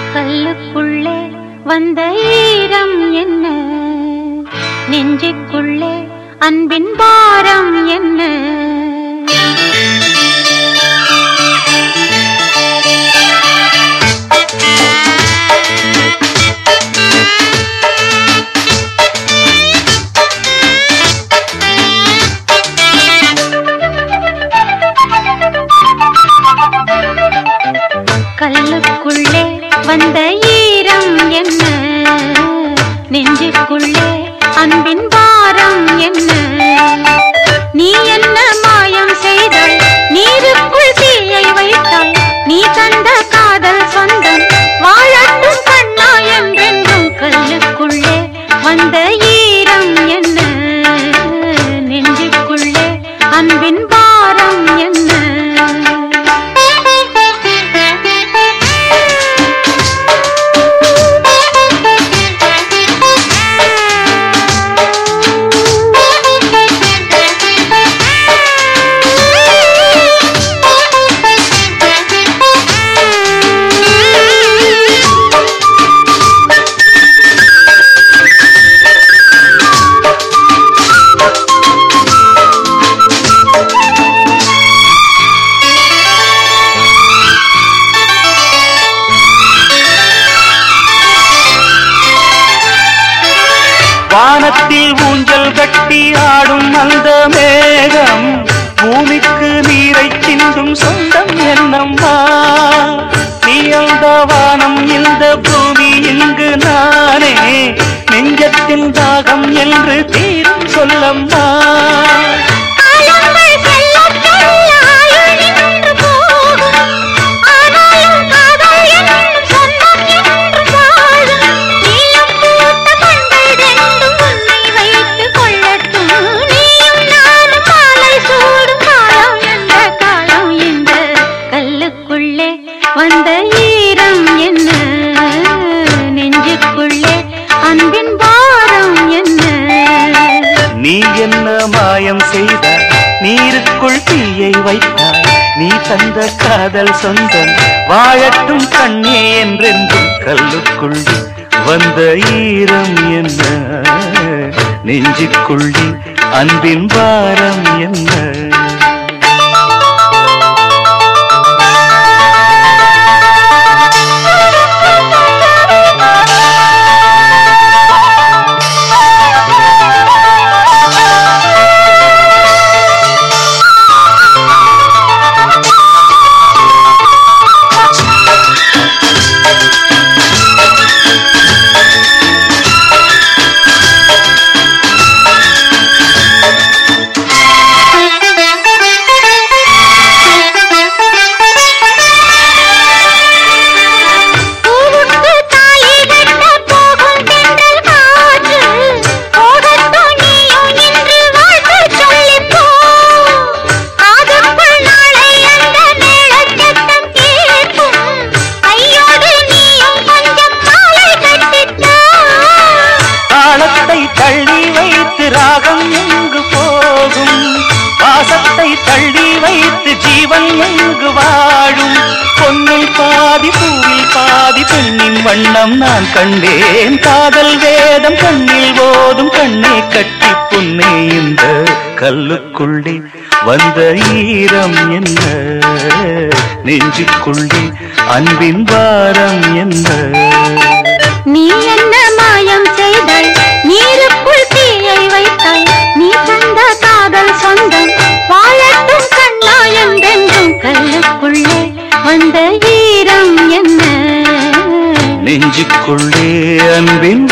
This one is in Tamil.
கல்லுக்குள்ளே வந்த ஈரம் என்ன நெஞ்சுக்குள்ளே அன்பின் பாரம் என்ன கல்லுக்குள்ளே வந்த ஈரம் என்ன நெஞ்சுக்குள்ளே அன்பின் பாரம் என்ன நீ என்ன மாயம் செய்தாய் நீருக்குள் தீயை வைத்தாய் நீ தந்த காதல் சொந்தம் வாழட்டும் கண்ணா என்றென்றும் கல்லுக்குள்ளே வந்த ஈரம் என்ன நெஞ்சுக்குள்ளே அன்பின் பாரம் என்ன வானத்தில் ஊஞ்சல் கட்டி ஆடும் அந்த மேகம் பூமிக்கு நீரை சிந்தும் சொந்தம் என்னம்மா நீ அந்த வானம் இந்த பூமி இங்கு நானே நெஞ்சத்தின் தாகம் என்று தீரும் சொல்லம்மா காலங்கள் செல்லச் செல்ல ஆயுள் நின்று போகும். ஆனாலும் காதல் என்னும் சொந்தம் என்று வாழும். நீலம் பூத்த கண்கள் ரெண்டும் உன்னை வைத்துக் கொள்ளட்டும். நீயும் நானும் மாலை சூடும் காலம் எந்த காலம் இந்த கல்லுக்குள்ளே வந்த ஈரம் என்ன நெஞ்சுக்குள்ளே அன்பின் பாரம் என்ன நீ என்ன மாயம் செய்தாய் நீருக்குள் தீயை வைத்தாய் நீ தந்த காதல் சொந்தம் வாழட்டும் கண்ணே என்றென்றும் கல்லுக்குள்ளே வந்த ஈரம் என்ன நெஞ்சுக்குள்ளே அன்பின் பாரம் என்ன பூவுக்கு தாலி கட்டப் போகும் தென்றல் காற்று, போகட்டும் நீயும் என்று வாழ்த்துச் சொல்லிப் போ. காதுக்குள் நாளை அந்த மேளச் சத்தம் கேட்கும். கையோடு நீயும் கொஞ்சம் மாலை கட்டித்தா. தாளத்தை தள்ளி வைத்து ராகம் எங்கு போகும் பாசத்தை தள்ளி வைத்து ஜீவன் எங்கு வாழும் பொன்னில் பாதி பூவில் பாதி பெண்ணின் வண்ணம் நான் கண்டேன் காதல் வேதம் கண்ணில் போதும் கண்ணை கட்டி பொன்னே இந்த கல்லுக்குள்ளே வந்த ஈரம் என்ன நெஞ்சுக்குள்ளே அன்பின் பாரம் என்ன நீ என்ன மாயம் செய்தாய் நீருக்குள் தீயை வைத்தாய் நீ தந்த காதல் சொந்தம் வாழட்டும் கண்ணா என்றென்றும் கல்லுக்குள்ளே வந்த ஈரம் என்ன நெஞ்சுக்குள்ளே அன்பின்